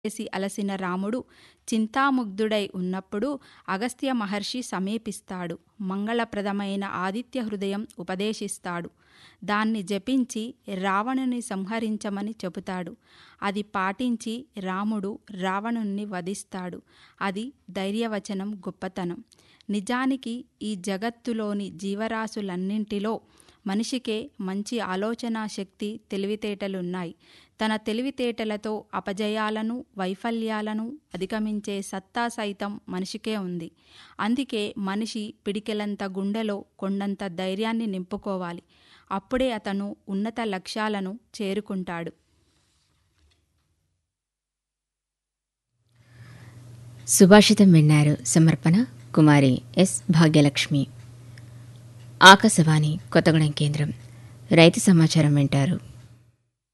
చేసి అలసిన రాముడు చింతాముగ్ధుడై ఉన్నప్పుడు అగస్త్య మహర్షి సమీపిస్తాడు మంగళప్రదమైన ఆదిత్య హృదయం ఉపదేశిస్తాడు దాన్ని జపించి రావణుని సంహరించమని చెబుతాడు అది పాటించి రాముడు రావణుణ్ణి వధిస్తాడు అది ధైర్యవచనం గొప్పతనం నిజానికి ఈ జగత్తులోని జీవరాశులన్నింటిలో మనిషికే మంచి ఆలోచనా శక్తి తెలివితేటలున్నాయి తన తెలివితేటలతో అపజయాలను వైఫల్యాలను అధిగమించే సత్తా సైతం మనిషికే ఉంది అందుకే మనిషి పిడికెలంత గుండెలో కొండంత ధైర్యాన్ని నింపుకోవాలి అప్పుడే అతను ఉన్నత లక్ష్యాలను చేరుకుంటాడు సుభాషితం విన్నారు సమర్పణ కుమారి ఎస్ భాగ్యలక్ష్మి ఆకాశవాణి కొత్తగూడెం కేంద్రం రైతు సమాచారం వింటారు